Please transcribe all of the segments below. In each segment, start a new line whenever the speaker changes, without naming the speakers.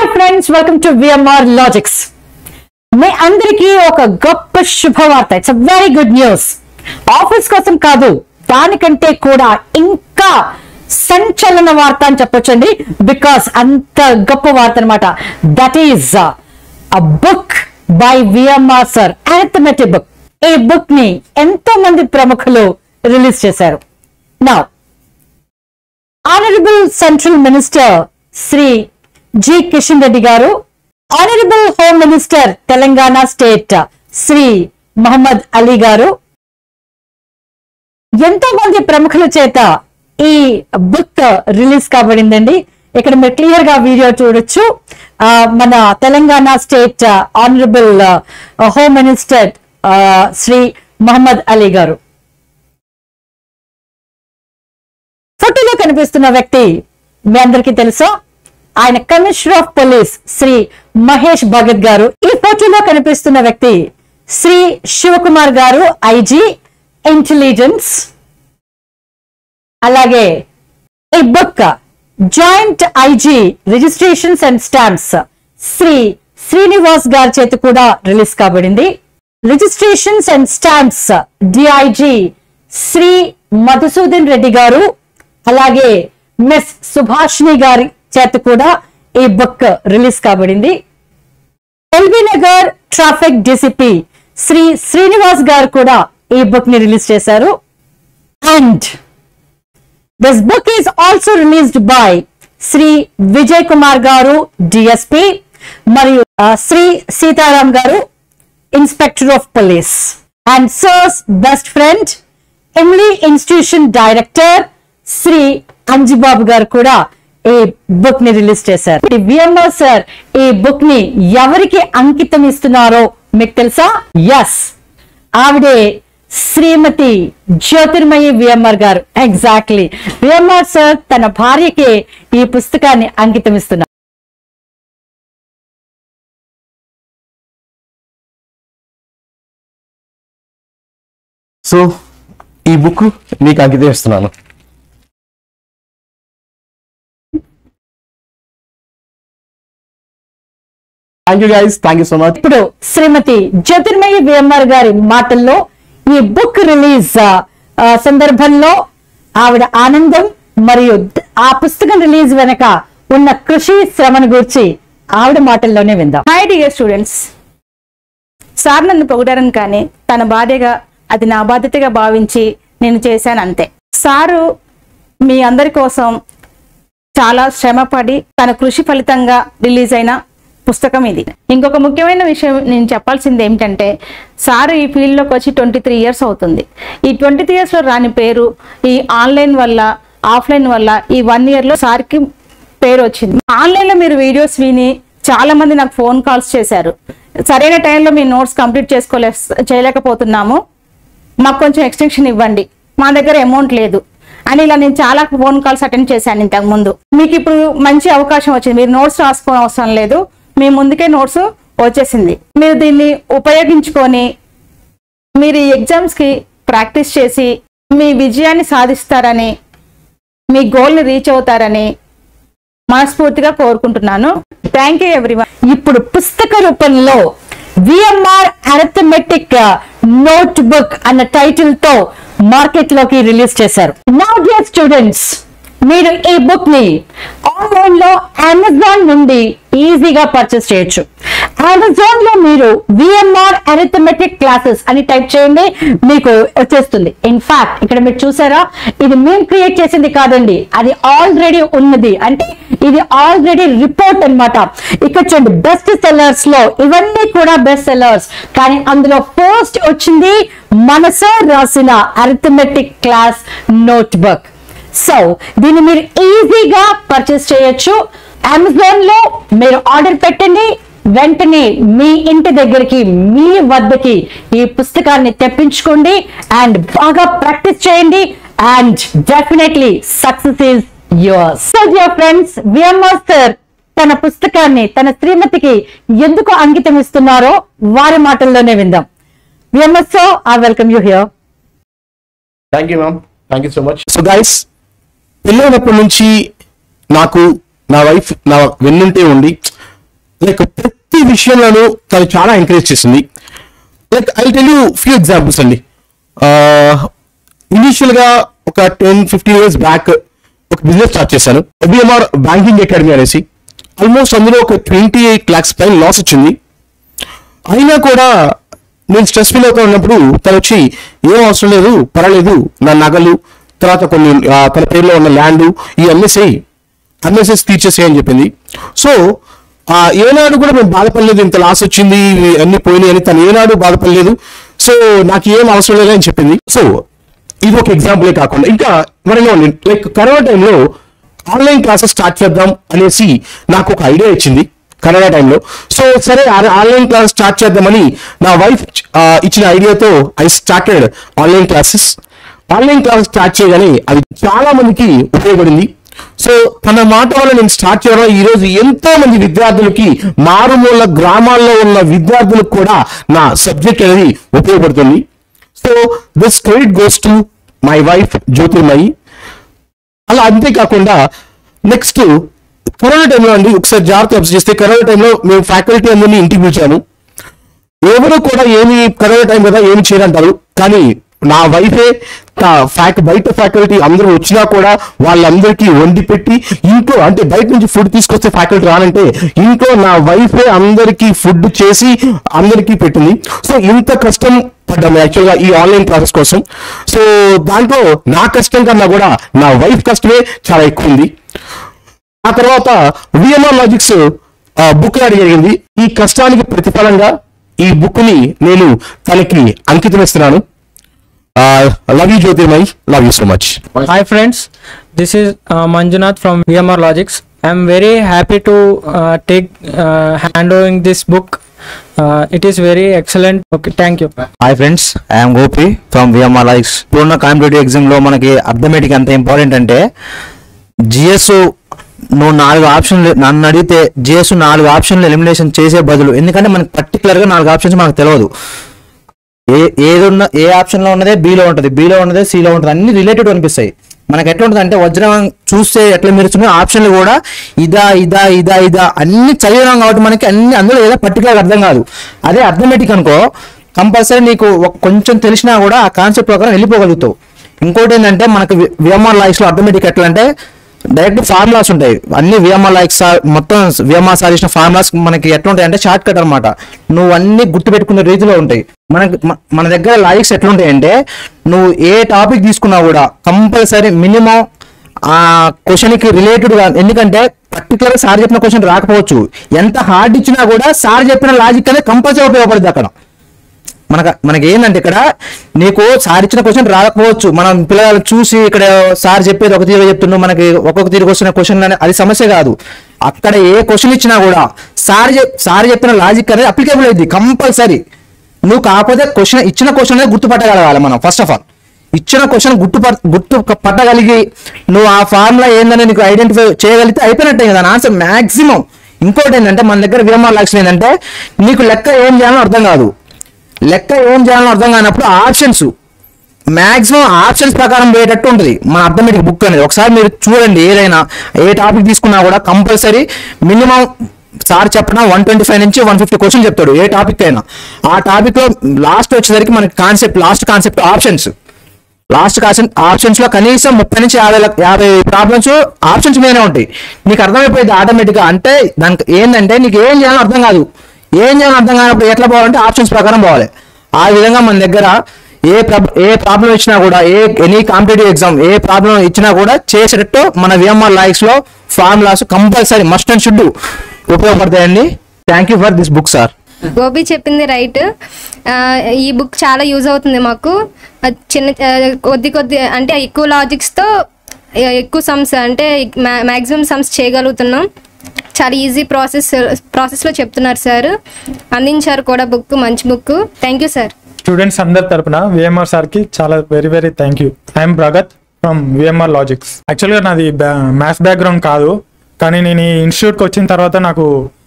Friends welcome to VMR Logics మీ అందరికీ ఒక గొప్ప శుభవార్త it's very good news office కోసం కాదు దానికంటే కూడా ఇంకా సంచలన వార్త అని చెప్పొచ్చండి బికాస్ అంత గొప్ప వార్త అనమాట that is a book by VMR sir arithmetic book ఈ బుక్ ని ఎంతో మంది ప్రముఖులు రిలీజ్ చేశారు నా honourable central minister Shri G Kishan Reddy గారు honourable home minister Telangana state Shri Mohammed Ali గారు ఎంతో మంది ప్రముఖుల చేత ఈ బుక్ రిలీజ్ కాబడిందండి ఇక్కడ మీరు క్లియర్ గా వీడియో చూడొచ్చు ఆ, మన Telangana state honourable home minister uh, Shri Mohammed Ali గారు ఫోటోలో కనిపిస్తున్న వ్యక్తి మీ అందరికీ తెలుసా ఆయన commissioner of police Shri Mahesh Bhagat గారు ఈ ఫోటోలో కనిపిస్తున్న వ్యక్తి శ్రీ శివకుమార్ గారు ఐజీ ఇంటెలిజెన్స్ అలాగే ఈ book joint IG registrations and stamps Shri Srinivas గారి చేతి కూడా రిలీజ్ కాబడింది registrations and stamps DIG Shri Madhusudan Reddy గారు అలాగే మిస్ సుభాషిణి గారి చేత కూడా ఈ బుక్ రిలీజ్ కాబడింది ఎల్బీ నగర్ ట్రాఫిక్ డిసిపి శ్రీ శ్రీనివాస్ గారు కూడా ఈ బుక్ ని రిలీజ్ చేశారు and this book is also released by Shri Vijay Kumar గారు డిఎస్పి మరియు ఆ, శ్రీ సీతారాం గారు inspector of police and sirs best friend ఎమ్లీ ఇన్స్టిట్యూషన్ డైరెక్టర్ శ్రీ అంజిబాబు గారు కూడా ఈ బుక్ ని రిలీజ్ చేశారు విఎంఆర్ సార్ ఈ బుక్ ని ఎవరికి అంకితం ఇస్తున్నారో మీకు తెలుసా ఎస్ ఆవిడే శ్రీమతి జ్యోతిర్మయి విఎంఆర్ గారు ఎగ్జాక్ట్లీ విఎంఆర్ సార్ తన భార్యకి ఈ పుస్తకాన్ని అంకితం ఇస్తున్నారు
సో ఈ బుక్ మీకు అంకితం ఇస్తున్నాను thank you guys thank you so much
ఇప్పుడు శ్రీమతి జ్యోతిర్మయి విఎంఆర్ గారి మాటల్లో ఈ బుక్ రిలీజ్ ఆ, ఆ, సందర్భంలో ఆవిడ ఆనందం మరియు ద- ఆ పుస్తకం రిలీజ్ వెనక ఉన్న కృషి శ్రమను గురించి ఆవిడ మాటల్లోనే విందాం
హాయ్ డియర్ స్టూడెంట్స్ సార్ నన్ను పొగడారని కానీ తన బాధ్యగా అది నా బాధ్యతగా భావించి నేను చేశాను అంతే సారు మీ అందరి కోసం చాలా శ్రమపడి తన కృషి ఫలితంగా రిలీజ్ అయిన పుస్తకం ఇది ఇంకొక ముఖ్యమైన విషయం నేను చెప్పాల్సింది ఏమిటంటే సారు ఈ ఫీల్డ్లోకి వచ్చి ట్వంటీ త్రీ ఇయర్స్ అవుతుంది ఈ ట్వంటీ త్రీ ఇయర్స్లో రాని పేరు ఈ ఆన్లైన్ వల్ల ఆఫ్లైన్ వల్ల ఈ వన్ ఇయర్లో సార్కి పేరు వచ్చింది ఆన్లైన్లో మీరు వీడియోస్ విని చాలా మంది నాకు ఫోన్ కాల్స్ చేశారు సరైన టైంలో మీ నోట్స్ కంప్లీట్ చేసుకోలే చేయలేకపోతున్నాము మాకు కొంచెం ఎక్స్టెన్షన్ ఇవ్వండి మా దగ్గర అమౌంట్ లేదు అని ఇలా నేను చాలా ఫోన్ కాల్స్ అటెండ్ చేశాను ఇంతకు ముందు మీకు ఇప్పుడు మంచి అవకాశం వచ్చింది మీరు నోట్స్ రాసుకోని అవసరం లేదు మీ ముందుకే నోట్స్ వచ్చేసింది మీరు దీన్ని ఉపయోగించుకొని మీరు ఈ ఎగ్జామ్స్కి ప్రాక్టీస్ చేసి మీ విజయాన్ని సాధిస్తారని మీ గోల్ని రీచ్ అవుతారని మనస్ఫూర్తిగా కోరుకుంటున్నాను థ్యాంక్ యూ ఎవ్రీవన్
ఇప్పుడు పుస్తక రూపంలో విఎంఆర్ అరిథమెటిక్ నోట్ బుక్ అన్న టైటిల్ తో మార్కెట్ లోకి రిలీజ్ చేశారు నౌ డియర్ స్టూడెంట్స్ మీరు ఈ బుక్ ని ఆన్లైన్ లో అమెజాన్ నుండి ఈజీగా పర్చేస్ చేయొచ్చు అమెజాన్ లో మీరు విఎంఆర్ అరిథమెటిక్ క్లాసెస్ అని టైప్ చేయండి మీకు వచ్చేస్తుంది ఇన్ఫాక్ట్ ఇక్కడ మీరు చూసారా ఇది మేము క్రియేట్ చేసింది కాదండి అది ఆల్రెడీ ఉన్నది అంటే ఇది ఆల్రెడీ రిపోర్ట్ అన్నమాట ఇక్కడ చూడండి బెస్ట్ సెల్లర్స్ లో ఇవన్నీ కూడా బెస్ట్ సెల్లర్స్ కానీ అందులో ఫస్ట్ వచ్చింది మన సార్ రాసిన arithmetic class notebook so దీన్ని మీరు ఈజీగా పర్చేస్ చేయొచ్చు అమెజాన్ లో మీరు ఆర్డర్ పెట్టండి వెంటనే మీ ఇంటి దగ్గరికి మీ వద్దకి ఈ పుస్తకాన్ని తెప్పించుకోండి అండ్ బాగా ప్రాక్టీస్ చేయండి and definitely success is yours so dear friends VMR sir తన పుస్తకాన్ని తన శ్రీమతికి ఎందుకు అంకితం ఇస్తున్నారో వారి మాటల్లోనే విందాం VMR sir I welcome you here
thank you ma'am thank you so much so guys పెళ్ళైనప్పటి నుంచి నాకు నా వైఫ్ నా వెన్నుంటే ఉండి లైక్ ప్రతి విషయంలోనూ తను చాలా ఎంకరేజ్ చేసింది like I tell you few examples అండి ఇనీషియల్ గా ఒక టెన్ ఫిఫ్టీన్ ఇయర్స్ బ్యాక్ ఒక బిజినెస్ స్టార్ట్ చేశాను ఎబిఎంఆర్ బ్యాంకింగ్ అకాడమీ అనేసి ఆల్మోస్ట్ అందులో ఒక ట్వంటీ ఎయిట్ ల్యాక్స్ పైన లాస్ వచ్చింది అయినా కూడా నేను స్ట్రెస్ ఫీల్ అవుతా ఉన్నప్పుడు తను వచ్చి ఏం అవసరం లేదు పర్వాలేదు నా నగలు తర్వాత కొన్ని ఆ, తన పేరులో ఉన్న ల్యాండ్ ఈ అమ్మేసేయి అమ్మేసేసి తీర్చేసేయి అని చెప్పింది సో ఆ ఏనాడు కూడా మేము బాధపడలేదు ఇంత లాస్ వచ్చింది ఇవి అన్ని పోయినాయి అని తను ఏనాడు బాధపడలేదు సో నాకు ఏం అవసరం లేదు అని చెప్పింది సో ఇది ఒక ఎగ్జాంపులే కాకుండా ఇంకా మరెన్నో లైక్ కరోనా టైంలో ఆన్లైన్ క్లాసెస్ స్టార్ట్ చేద్దాం అనేసి నాకు ఒక ఐడియా ఇచ్చింది కరోనా టైంలో సో సరే ఆ- ఆన్లైన్ క్లాస్ స్టార్ట్ చేద్దామని నా వైఫ్ ఇచ్చిన ఐడియాతో I started online classes online class start చేయగానే అది చాలా మందికి ఉపయోగపడింది సో తన మాట వల్ల నేను స్టార్ట్ చేయడం ఈ రోజు ఎంతో మంది విద్యార్థులకి మారుమూల గ్రామాల్లో ఉన్న విద్యార్థులకు కూడా నా సబ్జెక్ట్ అనేది ఉపయోగపడుతుంది so this credit goes to my wife Jyothirmayi అలా అంతేకాకుండా నెక్స్ట్ కరోనా టైంలో అండి ఒకసారి జాగ్రత్త అబ్జర్వ్ చేస్తే కరోనా టైంలో మేము ఫ్యాకల్టీ అందరినీ ఇంటికి పిలిచాను ఎవరు కూడా ఏమి కరోనా టైం కదా ఏమి చేయరంటారు కానీ నా వైఫే ఫ్యాక్ బయట ఫ్యాకల్టీ అందరూ వచ్చినా కూడా వాళ్ళందరికీ వండి పెట్టి ఇంట్లో అంటే బయట నుంచి ఫుడ్ తీసుకొస్తే ఫ్యాకల్టీ రానంటే ఇంట్లో నా వైఫే అందరికీ ఫుడ్ చేసి అందరికీ పెట్టింది సో ఇంత కష్టం పడ్డాము యాక్చువల్గా ఈ ఆన్లైన్ క్లాసెస్ కోసం సో దాంట్లో నా కష్టం కన్నా కూడా నా వైఫ్ కష్టమే చాలా ఎక్కువ ఉంది ఆ తర్వాత విఎంఆర్ లాజిక్స్ బుక్ రాయడం జరిగింది ఈ కష్టానికి ప్రతిఫలంగా ఈ బుక్ ని నేను తనకి అంకితం ఇస్తున్నాను love you Jyothirmayi love you so much
Hi friends, this is uh, Manjunath from VMR Logics. I'm very happy to uh, take uh, handling this book. Uh, it is very excellent. Okay, thank you.
Hi friends I'm Gopi from VMR Logics ఇప్పుడున్న కాంపిటేటివ్ ఎగ్జామ్లో మనకి arithmetic ఎంత important అంటే GS నువ్వు నాలుగు ఆప్షన్లు నన్ను అడిగితే జిఎస్ నాలుగు ఆప్షన్లు ఎలిమినేషన్ చేసే బదులు ఎందుకంటే మనకి పర్టికులర్గా నాలుగు ఆప్షన్స్ మనకు తెలియదు ఏ ఏదున్న ఏ ఆప్షన్లో ఉన్నదే బీలో ఉంటుంది బీలో ఉన్నదే సిలో ఉంటుంది అన్ని రిలేటెడ్ అనిపిస్తాయి మనకి ఎట్లా ఉంటుంది అంటే వజ్రం చూస్తే ఎట్లా మెరుస్తున్నాయి ఆప్షన్లు కూడా ఇదా ఇదా ఇదా ఇదా అన్ని చదివినాం కాబట్టి మనకి అన్ని అందులో ఏదో పర్టికులర్ అర్థం కాదు అదే అర్థమెటిక్ అనుకో కంపల్సరీ నీకు ఒక కొంచెం తెలిసినా కూడా ఆ కాన్సెప్ట్ ప్రకారం వెళ్ళిపోగలుగుతావు ఇంకోటి ఏంటంటే మనకి విఎంఆర్ లైక్స్ లో అర్థమెటిక్ ఎట్లా అంటే డైరెక్ట్ ఫార్ములాస్ ఉంటాయి అన్ని విఎంఆర్ లైక్స్ మొత్తం విఎంఆర్ సాధించిన ఫార్ములాస్ మనకి ఎట్లా ఉంటాయి అంటే షార్ట్ కట్ అనమాట నువ్వు అన్ని గుర్తుపెట్టుకునే రీతిలో ఉంటాయి మనకి మ- మన దగ్గర లాజిక్స్ ఎట్లుంటాయి అంటే నువ్వు ఏ టాపిక్ తీసుకున్నా కూడా కంపల్సరీ మినిమం ఆ క్వశ్చన్ కి రిలేటెడ్ గా ఎందుకంటే పర్టికులర్ సార్ చెప్పిన క్వశ్చన్ రాకపోవచ్చు ఎంత హార్డ్ ఇచ్చినా కూడా సార్ చెప్పిన లాజిక్ అనేది కంపల్సరీ ఉపయోగపడుతుంది అక్కడ మనకు మనకి ఏంటంటే ఇక్కడ నీకు సార్ ఇచ్చిన క్వశ్చన్ రాకపోవచ్చు మనం పిల్లలు చూసి ఇక్కడ సార్ చెప్పేది ఒక తీరుగా చెప్తున్నావు మనకి ఒక్కొక్క తీరుగా వస్తున్న క్వశ్చన్ అది సమస్య కాదు అక్కడ ఏ క్వశ్చన్ ఇచ్చినా కూడా సార్ చెప్ సార్ చెప్పిన లాజిక్ అనేది అప్లికేబుల్ అయింది కంపల్సరీ నువ్వు కాకపోతే క్వశ్చన్ ఇచ్చిన క్వశ్చన్ అనేది గుర్తుపట్టగలగాలి మనం ఫస్ట్ ఆఫ్ ఆల్ ఇచ్చిన క్వశ్చన్ గుర్తు గుర్తు పట్టగలిగి నువ్వు ఆ ఫార్ములా ఏందని నీకు ఐడెంటిఫై చేయగలిగితే అయిపోయినట్టే కదా ఆన్సర్ మాక్సిమం ఇంకోటి ఏంటంటే మన దగ్గర విఎంఆర్ లక్ష్యం ఏంటంటే నీకు లెక్క ఏం చేయాలో అర్థం కాదు లెక్క ఏం చేయాలో అర్థం కానప్పుడు ఆప్షన్స్ మాక్సిమం ఆప్షన్స్ ప్రకారం పోయేటట్టు ఉంటుంది మన అర్థమెటిక్ బుక్ అనేది ఒకసారి మీరు చూడండి ఏదైనా ఏ టాపిక్ తీసుకున్నా కూడా కంపల్సరీ మినిమం సార్ చెప్పిన వన్ ట్వంటీ ఫైవ్ నుంచి వన్ ఫిఫ్టీ క్వశ్చన్ చెప్తాడు ఏ టాపిక్ అయినా ఆ టాపిక్ లో లాస్ట్ వచ్చేసరికి మనకి concept last concept options last concept options లో కనీసం ముప్పై నుంచి యాభై లక్- యాభై ప్రాబ్లమ్స్ ఆప్షన్స్ మీదనే ఉంటాయి నీకు అర్థమైపోయింది ఆటోమేటిక్ గా అంటే దానికి ఏంటంటే నీకు ఏం చేయాలో అర్థం కాదు ఏం చేయాలో అర్థం కానప్పుడు ఎట్లా పోవాలంటే ఆప్షన్స్ ప్రకారం పోవాలి ఆ విధంగా మన దగ్గర ఏ ప్రాబ్- ఏ ప్రాబ్లం ఇచ్చినా కూడా ఏ ఎనీ కాంపిటేటివ్ ఎగ్జామ్ ఏ ప్రాబ్లం ఇచ్చినా కూడా చేసేటట్టు మన విఎంఆర్ లైక్స్ లో formulas compulsory must and should ఉపయోగపడతాయండి thank you for this book sir
Gopi చెప్పింది రైట్ ఆ, ఈ బుక్ చాలా యూజ్ అవుతుంది మాకు ఆ, చిన్న ఆ, కొద్ది కొద్ది అంటే ఎక్కువ లాజిక్స్తో ఎక్కువ సమ్స్ అంటే మ్యాక్సిమం సమ్స్ చేయగలుగుతున్నాం చాలా ఈజీ ప్రాసెస్ ప్రాసెస్లో చెప్తున్నారు సార్ అందించారు కూడా బుక్ మంచి book thank you sir
students అందరి తరపున విఎంఆర్ సార్కి చాలా very very thank you I'm Bhagat from VMR Logics యాక్చువల్గా నాది మ్యాథ్స్ బ్యాక్గ్రౌండ్ కాదు కానీ నేను ఈ ఇన్స్టిట్యూట్కి వచ్చిన తర్వాత నాకు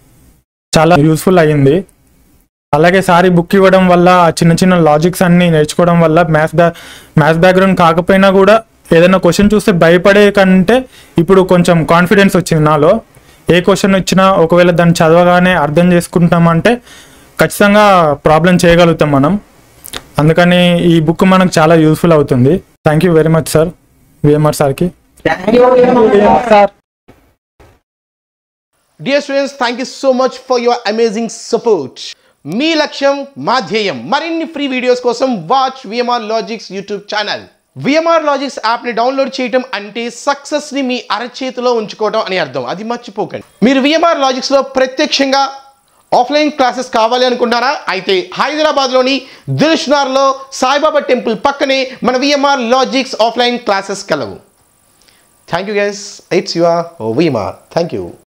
చాలా యూస్ఫుల్ అయ్యింది అలాగే సార్ ఈ బుక్ ఇవ్వడం వల్ల ఆ చిన్న చిన్న లాజిక్స్ అన్ని నేర్చుకోవడం వల్ల మ్యాథ్స్ బ్యా మ్యాథ్స్ బ్యాక్గ్రౌండ్ కాకపోయినా కూడా ఏదైనా క్వశ్చన్ చూస్తే భయపడే కంటే ఇప్పుడు కొంచెం కాన్ఫిడెన్స్ వచ్చింది నాలో ఏ క్వశ్చన్ ఇచ్చినా ఒకవేళ దాన్ని చదవగానే అర్థం చేసుకుంటామంటే ఖచ్చితంగా ప్రాబ్లం చేయగలుగుతాం మనం అందుకని ఈ బుక్ మనకు చాలా యూస్ఫుల్ అవుతుంది thank you very much sir VMR సార్కి sir
dear students thank you so much for your amazing support మీ లక్ష్యం మా ధ్యేయం మరిన్ని ఫ్రీ వీడియోస్ కోసం watch VMR logics YouTube channel VMR logics యాప్ని డౌన్లోడ్ చేయటం అంటే సక్సెస్ని మీ అరచేతిలో ఉంచుకోవడం అని అర్థం అది మర్చిపోకండి మీరు విఎంఆర్ లాజిక్స్లో ప్రత్యక్షంగా ఆఫ్లైన్ క్లాసెస్ కావాలి అనుకుంటారా అయితే హైదరాబాద్లోని దిల్షునార్లో సాయిబాబా టెంపుల్ పక్కనే మన విఎంఆర్ లాజిక్స్ ఆఫ్లైన్ క్లాసెస్ కలవు thank you guys it's your VMR thank you